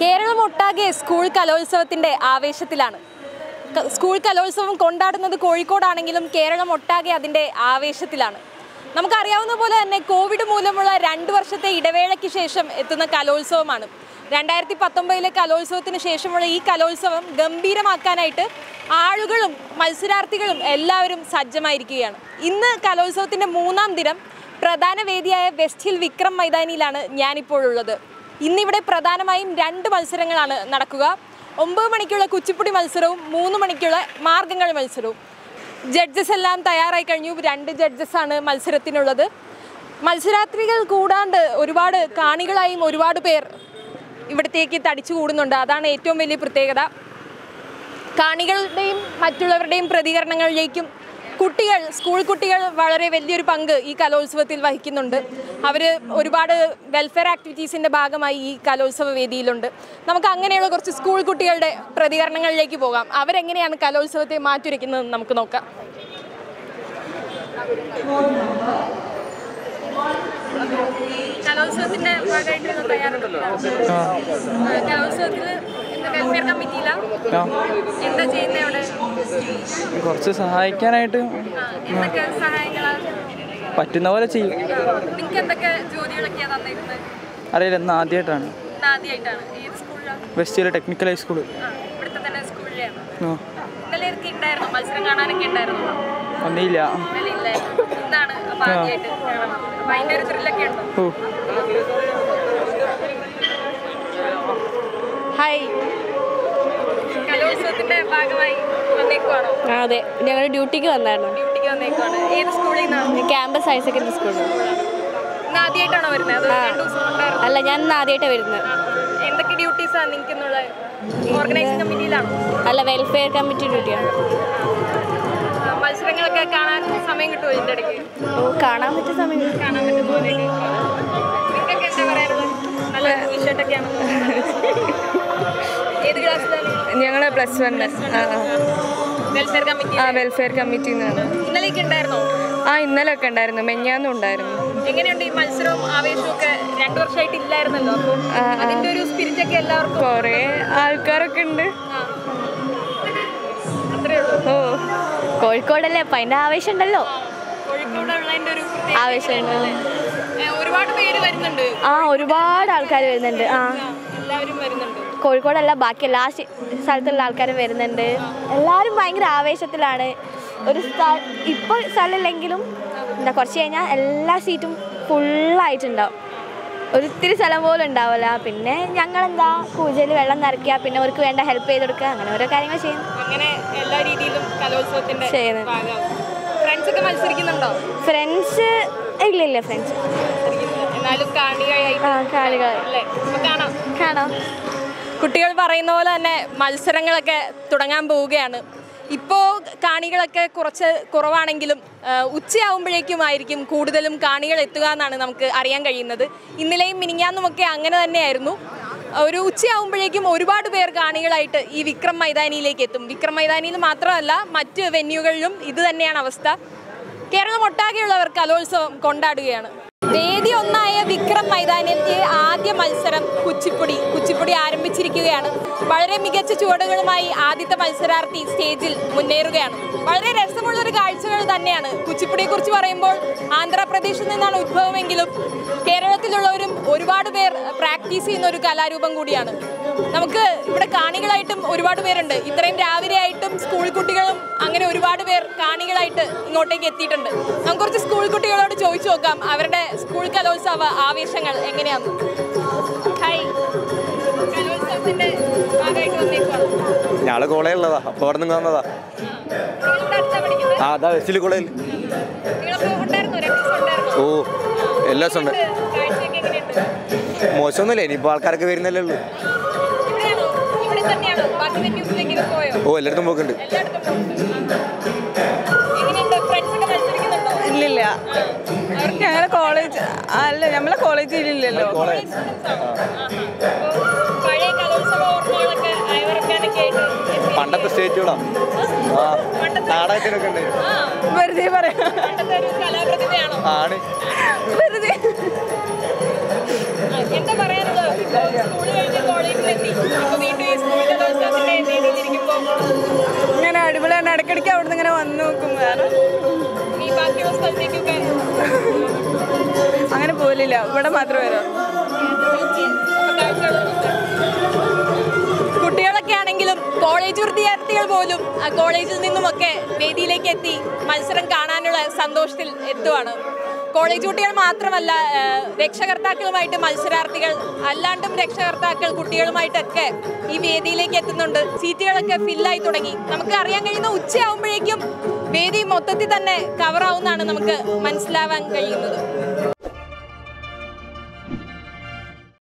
കേരളമൊട്ടാകെ school കലോത്സവത്തിന്റെ ആവേശത്തിലാണ് ക- school കലോത്സവം കൊണ്ടാടുന്നത് കോഴിക്കോടാണെങ്കിലും കേരളം ഒട്ടാകെ അതിന്റെ ആവേശത്തിലാണ് നമുക്കറിയാവുന്ന പോലെ തന്നെ കോവിഡ് മൂലമുള്ള രണ്ട് വർഷത്തെ ഇടവേളയ്ക്ക് ശേഷം എത്തുന്ന കലോത്സവമാണ് രണ്ടായിരത്തി പത്തൊമ്പതിലെ കലോത്സവത്തിന് ശേഷമുള്ള ഈ കലോത്സവം ഗംഭീരമാക്കാനായിട്ട് ആളുകളും മത്സരാർത്ഥികളും എല്ലാവരും സജ്ജമായിരിക്കുകയാണ് ഇന്ന് കലോത്സവത്തിന്റെ മൂന്നാം ദിനം പ്രധാന വേദിയായ വെസ്റ്റ് ഹിൽ വിക്രം മൈതാനിയിലാണ് ഞാനിപ്പോഴുള്ളത് ഇന്നിവിടെ പ്രധാനമായും രണ്ട് മത്സരങ്ങളാണ് നടക്കുക ഒമ്പത് മണിക്കുള്ള കുച്ചിപ്പുടി മത്സരവും മൂന്ന് മണിക്കുള്ള മാർഗങ്ങൾ മത്സരവും ജഡ്ജസ് എല്ലാം തയ്യാറായി കഴിഞ്ഞു രണ്ട് ജഡ്ജസ് ആണ് മത്സരത്തിനുള്ളത് മത്സരാർത്ഥികൾ കൂടാണ്ട് ഒരുപാട് കാണികളായും ഒരുപാട് പേർ ഇവിടത്തേക്ക് തടിച്ചു കൂടുന്നുണ്ട് അതാണ് ഏറ്റവും വലിയ പ്രത്യേകത കാണികളുടെയും മറ്റുള്ളവരുടെയും പ്രതികരണങ്ങളിലേക്കും കുട്ടികൾ സ്കൂൾ കുട്ടികൾ വളരെ വലിയൊരു പങ്ക് ഈ കലോത്സവത്തിൽ വഹിക്കുന്നുണ്ട് അവർ ഒരുപാട് വെൽഫെയർ ആക്ടിവിറ്റീസിൻ്റെ ഭാഗമായി ഈ കലോത്സവ വേദിയിലുണ്ട് നമുക്ക് അങ്ങനെയുള്ള കുറച്ച് സ്കൂൾ കുട്ടികളുടെ പ്രതികരണങ്ങളിലേക്ക് പോകാം അവരെങ്ങനെയാണ് കലോത്സവത്തെ മാറ്റുരയ്ക്കുന്നത് നമുക്ക് നോക്കാം കലോത്സവത്തിന്റെ ഭാഗമായിട്ട് തയ്യാറുണ്ടല്ലോ കലോത്സവത്തിൽ വെൽഫെയർ കമ്മിറ്റിയിലാണ് ആ, എന്താ ചെയ്യുന്നത് അവിടെ കുറച്ച് സഹായിക്കാനായിട്ട് എന്തൊക്കെ സഹായങ്ങളാണ് പറ്റുന്ന പോലെ ചെയ്യും നിങ്ങൾക്ക് എന്തൊക്കെ ജോലികളൊക്കെയാ തന്നിരുന്നത് അറിയില്ല ഇന്ന് ആദ്യമായിട്ടാണ് ഇന്ന് ആദ്യമായിട്ടാണ് ഏത് സ്കൂളിലാണ് വെസ്റ്റിലെ ടെക്നിക്കൽ ഹൈസ്കൂൾ ആ, ഇവിടുത്തെ തന്നെ സ്കൂളിലാണ് ഇന്നലെ ഒക്കെ ഉണ്ടായിരുന്നു മത്സരം കാണാനൊക്കെ ഉണ്ടായിരുന്നു ഒന്നുമില്ല ഇന്നലെ ഇല്ലായിരുന്നു ഇന്നാണ് അപ്പൊ ആദ്യമായിട്ട് കാണാൻ അപ്പൊ അതിന്റെ ഒരു ത്രില്ലൊക്കെ ഉണ്ടോ ഓ ഹായ് കലോത്സവത്തിന്റെ ഭാഗമായി വന്നേക്കുവാണോ ആ, അതെ ഞങ്ങൾ ഡ്യൂട്ടിക്ക് വന്നായിരുന്നു ഡ്യൂട്ടിക്ക് വന്നേക്കുവാണ് ഏത് സ്കൂളിൽ നിന്നാണ് ക്യാമ്പസ് ഹയർ സെക്കൻഡറി സ്കൂളിൽ ഇന്ന് ആദ്യമായിട്ടാണോ വരുന്നത് അത് രണ്ടു ദിവസം ഉണ്ടായിരുന്നു അല്ല ഞാൻ ഇന്ന് ആദ്യമായിട്ടാണ് വരുന്നത് എന്തൊക്കെ ഡ്യൂട്ടീസാണ് നിങ്ങൾക്ക് എന്നുള്ള ഓർഗനൈസിംഗ് കമ്മിറ്റിയിലാണോ അല്ല വെൽഫെയർ കമ്മിറ്റി ഡ്യൂട്ടിയാണ് ആ, മത്സരങ്ങളൊക്കെ കാണാൻ സമയം കിട്ടുമോ ഇതിന്റെ ഇടയ്ക്ക് ഓ കാണാൻ പറ്റിയ സമയം കാണാൻ പറ്റുന്ന പോലെയൊക്കെ നിങ്ങൾക്കൊക്കെ എന്താ പറയാനുള്ളത് നല്ല വിഷയത്തൊക്കെയാണ് ഏത് ക്ലാസ്സിലാണ് ഞങ്ങൾ പ്ലസ് വൺ വെൽഫെയർ കമ്മിറ്റി ആ വെൽഫെയർ കമ്മിറ്റിയിൽ നിന്നാണ് ഇന്നലെയൊക്കെ ഉണ്ടായിരുന്നോ ആ ഇന്നലെ ഒക്കെ ഉണ്ടായിരുന്നു മെഞ്ഞാന്നും ഉണ്ടായിരുന്നു എങ്ങനെയുണ്ട് ഈ മത്സരവും ആവേശവും ഒക്കെ രണ്ടു വർഷമായിട്ട് ഇല്ലായിരുന്നല്ലോ അപ്പോൾ ആ, ആ. അതിന്റെ ഒരു സ്പിരിറ്റ് ഒക്കെ എല്ലാവർക്കും കുറേ ആൾക്കാരൊക്കെ ഉണ്ട് ആ. അത്രേ ഉള്ളൂ ഓ കോഴിക്കോടല്ലേ അപ്പം അതിൻ്റെ ആവേശം ഉണ്ടല്ലോ കോഴിക്കോട് ഉള്ളതിന്റെ ഒരു പ്രത്യേകത ആവേശമുണ്ട്. ഏ, ഒരുപാട് പേര് വരുന്നുണ്ട് ആ ഒരുപാട് ആൾക്കാർ വരുന്നുണ്ട് ആ ആ, എല്ലാവരും വരുന്നുണ്ട് കോഴിക്കോടല്ല ബാക്കി എല്ലാ സ്ഥ- സ്ഥലത്തുള്ള ആൾക്കാരും വരുന്നുണ്ട് എല്ലാവരും ഭയങ്കര ആവേശത്തിലാണ് ഒരു സ്ഥ- ഇപ്പോൾ സ്ഥലമില്ലെങ്കിലും എന്താ കുറച്ച് കഴിഞ്ഞാൽ എല്ലാ സീറ്റും ഫുള്ളായിട്ടുണ്ടാവും ഒരിത്തിരി സ്ഥലം പോലും ഉണ്ടാവില്ല പിന്നെ ഞങ്ങളെന്താ കൂജയിൽ വെള്ളം നിറയ്ക്കുക പിന്നെ അവർക്ക് വേണ്ട ഹെൽപ്പ് ചെയ്ത് കൊടുക്കുക അങ്ങനെ ഓരോ കാര്യങ്ങൾ ചെയ്യും അങ്ങനെ എല്ലാ രീതിയിലും കലോത്സവത്തിന്റെ ചെയ്യുന്നത്. ഭാഗമാകും ഫ്രണ്ട്സ് ഒക്കെ മത്സരിക്കുന്നുണ്ടോ ഫ്രണ്ട്സ് ഇല്ല ഇല്ല ഫ്രണ്ട്സ് മത്സരിക്കുന്നില്ല. എന്നാലും കാണികയായിട്ട് ആ കാണികൾ അല്ലേ അപ്പൊ കാണാം കാണാം കുട്ടികൾ പറയുന്ന പോലെ തന്നെ മത്സരങ്ങളൊക്കെ തുടങ്ങാൻ പോവുകയാണ് ഇപ്പോൾ കാണികളൊക്കെ കുറച്ച് കുറവാണെങ്കിലും ആ, ഉച്ചയാവുമ്പോഴേക്കുമായിരിക്കും കൂടുതലും കാണികൾ എത്തുക എന്നാണ് നമുക്ക് അറിയാൻ കഴിയുന്നത് ഇന്നലെയും മിനിങ്ങാന്നുമൊക്കെ അങ്ങനെ തന്നെയായിരുന്നു ഒരു ഉച്ചയാവുമ്പോഴേക്കും ഒരുപാട് പേർ കാണികളായിട്ട് ഈ വിക്രം മൈതാനിയിലേക്ക് എത്തും വിക്രം മൈതാനിയിൽ മാത്രമല്ല മറ്റ് വെന്യൂകളിലും ഇത് തന്നെയാണ് അവസ്ഥ കേരളം ഒട്ടാകെയുള്ളവർ കലോത്സവം കൊണ്ടാടുകയാണ് വേദി ഒന്നായ വിക്രം മൈതാനിയിലെ ആദ്യ മത്സരം കുച്ചിപ്പുടി കുച്ചിപ്പുടി ആരംഭിച്ചിരിക്കുകയാണ് വളരെ മികച്ച ചുവടുകളുമായി ആദ്യത്തെ മത്സരാർത്ഥി സ്റ്റേജിൽ മുന്നേറുകയാണ് വളരെ രസമുള്ളൊരു കാഴ്ചകൾ തന്നെയാണ് കുച്ചിപ്പുടിയെ കുറിച്ച് പറയുമ്പോൾ ആന്ധ്രാപ്രദേശിൽ നിന്നാണ് ഉത്ഭവമെങ്കിലും കേരളത്തിലുള്ളവരും ഒരുപാട് പേർ പ്രാക്ടീസ് ചെയ്യുന്ന ഒരു കലാരൂപം കൂടിയാണ് നമുക്ക് ഇവിടെ കാണികളായിട്ടും ഒരുപാട് പേരുണ്ട് ഇത്രയും രാവിലെ ആയിട്ടും സ്കൂൾ കുട്ടികളും അങ്ങനെ ഒരുപാട് പേർ കാണികളായിട്ട് ഇങ്ങോട്ടേക്ക് എത്തിയിട്ടുണ്ട് നമുക്ക് കുറച്ച് സ്കൂൾ കുട്ടികളോട് ചോദിച്ചു നോക്കാം അവരുടെ സ്കൂൾ കലോത്സവ ആവേശങ്ങൾ എങ്ങനെയാന്ന് ഹായ് കലോത്സവത്തിന്റെ ഭാഗമായിട്ട് വന്നേക്കുവാണ് ഞങ്ങള് കോളേജിലുള്ളതാ അപ്പോൾ അവിടെ നിന്ന് വന്നതാ നിങ്ങളിവിടെ അടുത്താ പഠിക്കുന്നത് ആ അതാ വെസ്റ്റിൽ കോളേജിൽ നിങ്ങളപ്പോൾ ഉണ്ടായിരുന്നോ രണ്ട് ദിവസം ഉണ്ടായിരുന്നോ ഓ എല്ലാ ദിവസം ഉണ്ട് കാഴ്ചയൊക്കെ എങ്ങനെയുണ്ട് മോശമൊന്നുമില്ല ഇനിയിപ്പോൾ ആൾക്കാരൊക്കെ വരുന്നല്ലേ ഉള്ളൂ ഇവിടെയാണോ ഇവിടെ തന്നെയാണോ ബാക്കി വെന്യൂസിലേക്ക് പോയോ ഓ എല്ലായിടത്തും പോക്കുണ്ട് എല്ലായിടത്തും പോകുന്നുണ്ട് എങ്ങനെയുണ്ട് ഫ്രണ്ട്സ് ഒക്കെ മത്സരിക്കുന്നുണ്ടോ ഇല്ലില്ല ഞങ്ങളെ കോളേജ് അല്ല നമ്മളെ കോളേജിൽ ഇല്ലല്ലോ കോളേജ് പഴയ കലോത്സവ ഓർമ്മകളൊക്കെ അയവിറക്കാനൊക്കെ ആയിട്ട് എത്തി. പണ്ടത്തെ സ്റ്റേറ്റുകളാ ആ നാടകത്തിനൊക്കെ ഉണ്ട് ആ, വെറുതെ പറയാം പണ്ടത്തെ ഒരു കലാപ്രതിഭയാണോ ആണ് വെറുതെ ആ, എന്താ പറയാനുള്ളത് ഇപ്പോൾ സ്കൂൾ കഴിഞ്ഞ് കോളേജിലെത്തി ഇഷ്ടമാണ് ഇടയ്ക്കിടയ്ക്ക് അവിടുന്ന് ഇങ്ങനെ വന്ന് നോക്കും വേറെ ഈ ബാക്കിയുള്ള സ്ഥലത്തേക്കൊക്കെ അങ്ങനെ പോലില്ല ഇവിടെ മാത്രമേ വരാം കുട്ടികളൊക്കെ ആണെങ്കിലും കോളേജ് വിദ്യാർത്ഥികൾ പോലും ആ കോളേജിൽ നിന്നുമൊക്കെ വേദിയിലേക്ക് എത്തി മത്സരം കാണാനുള്ള സന്തോഷത്തിൽ എത്തുവാണ് കോളേജ് കുട്ടികൾ മാത്രമല്ല ആ, രക്ഷകർത്താക്കളുമായിട്ട് മത്സരാർത്ഥികൾ അല്ലാണ്ടും രക്ഷകർത്താക്കൾ കുട്ടികളുമായിട്ടൊക്കെ ഈ വേദിയിലേക്ക് എത്തുന്നുണ്ട് സീറ്റുകളൊക്കെ ഫില്ലായി തുടങ്ങി നമുക്ക് അറിയാൻ കഴിയുന്ന ഉച്ചയാവുമ്പോഴേക്കും വേദി മൊത്തത്തിൽ തന്നെ കവറാവുന്നതാണ് നമുക്ക് മനസ്സിലാവാൻ കഴിയുന്നത്